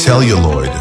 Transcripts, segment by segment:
celluloid.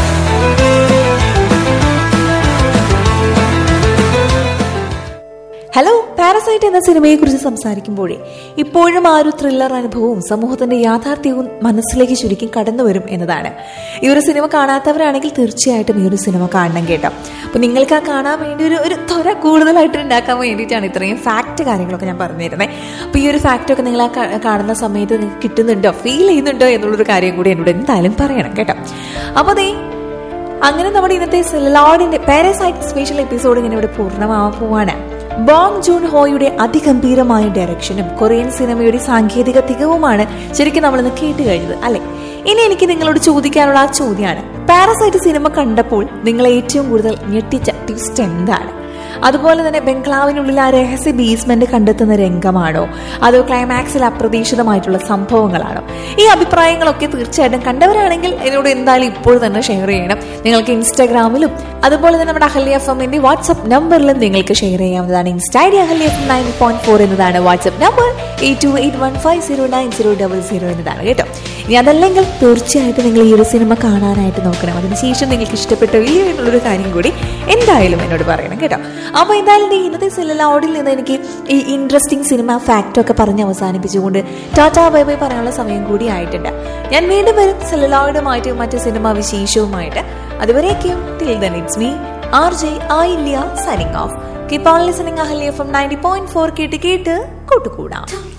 Hello parasite എന്ന സിനിമയെ കുറിച്ച് സംസാരിക്കുമ്പോഴേ ഇപ്പോഴും ആ ഒരു ത്രില്ലർ അനുഭവവും സമൂഹത്തിന്റെ യാഥാർത്ഥ്യവും മനസ്സിലേക്ക് ശരിക്കും കടന്നു വരും എന്നതാണ് ഈ ഒരു സിനിമ കാണാത്തവരാണെങ്കിൽ തീർച്ചയായിട്ടും ഈ ഒരു സിനിമ കാണണം കേട്ടോ അപ്പൊ നിങ്ങൾക്ക് ആ കാണാൻ വേണ്ടി ഒരു ഒരു ത്വര കൂടുതലായിട്ട് ഉണ്ടാക്കാൻ വേണ്ടിയിട്ടാണ് ഇത്രയും ഫാക്ട് കാര്യങ്ങളൊക്കെ ഞാൻ പറഞ്ഞിരുന്നത് അപ്പൊ ഈ ഒരു ഫാക്റ്റ് ഒക്കെ നിങ്ങൾ ആ കാ- കാണുന്ന സമയത്ത് നിങ്ങൾക്ക് കിട്ടുന്നുണ്ടോ ഫീൽ ചെയ്യുന്നുണ്ടോ എന്നുള്ളൊരു കാര്യം കൂടി എന്നോട് എന്തായാലും പറയണം കേട്ടോ അപ്പൊ അതേ അങ്ങനെ നമ്മുടെ ഇന്നത്തെ സെലലോഡിന്റെ പാരസൈറ്റ് സ്പെഷ്യൽ എപ്പിസോഡ് ഇങ്ങനെ ഇവിടെ പൂർണ്ണമാവാൻ പോവാണ് ബോങ് ജൂൺ ഹോയുടെ അതിഗംഭീരമായ ഡയറക്ഷനും കൊറിയൻ സിനിമയുടെ സാങ്കേതിക തികവുമാണ് ശരിക്കും നമ്മൾ ഇന്ന് കേട്ട് കഴിഞ്ഞത് അല്ലെ ഇനി എനിക്ക് നിങ്ങളോട് ചോദിക്കാനുള്ള ആ ചോദ്യമാണ് പാരസൈറ്റ് സിനിമ കണ്ടപ്പോൾ നിങ്ങളെ ഏറ്റവും കൂടുതൽ ഞെട്ടിച്ച ട്വിസ്റ്റ് എന്താണ് അതുപോലെ തന്നെ ബംഗ്ലാവിനുള്ളിൽ ആ രഹസ്യ ബേസ്മെന്റ് കണ്ടെത്തുന്ന രംഗമാണോ അതോ ക്ലൈമാക്സിൽ അപ്രതീക്ഷിതമായിട്ടുള്ള സംഭവങ്ങളാണോ ഈ അഭിപ്രായങ്ങളൊക്കെ തീർച്ചയായിട്ടും കണ്ടവരാണെങ്കിൽ എന്നോട് എന്തായാലും ഇപ്പോൾ തന്നെ ഷെയർ ചെയ്യണം നിങ്ങൾക്ക് ഇൻസ്റ്റാഗ്രാമിലും അതുപോലെ തന്നെ നമ്മുടെ അഹല്യ എഫ് എമ്മിന്റെ വാട്സ്ആപ്പ് നമ്പറിലും നിങ്ങൾക്ക് ഷെയർ ചെയ്യാവുന്നതാണ് insta ID Ahalya F nine point four എന്നതാണ് WhatsApp number eight two eight one five zero nine zero double zero എന്നതാണ് കേട്ടോ ഇനി അതല്ലെങ്കിൽ തീർച്ചയായിട്ടും നിങ്ങൾ ഈ ഒരു സിനിമ കാണാനായിട്ട് നോക്കണം അതിനുശേഷം നിങ്ങൾക്ക് ഇഷ്ടപ്പെട്ടോ ഇല്ലയോ എന്നുള്ളൊരു കാര്യം കൂടി എന്തായാലും എന്നോട് പറയണം കേട്ടോ അപ്പോൾ എന്തായാലും ദേ ഇന്നത്തെ സെല്ലലോഡിൽ നിന്ന് എനിക്ക് ഈ ഇൻട്രസ്റ്റിംഗ് സിനിമ ഫാക്റ്റ് ഒക്കെ പറഞ്ഞ് അവസാനിപ്പിച്ചുകൊണ്ട് ടാറ്റാ ബൈ ബൈ പറയാനുള്ള സമയം കൂടി ആയിട്ടുണ്ട് ഞാൻ വീണ്ടും വരും സെല്ലലോയിഡുമായിട്ട് മറ്റ് സിനിമ വിശേഷവുമായിട്ട് അതുവരേക്കും till then it's me R J Ayilya signing off keep on listening Ahalya from ninety point four കേട്ട് കേട്ട് കൂട്ടുകൂടാം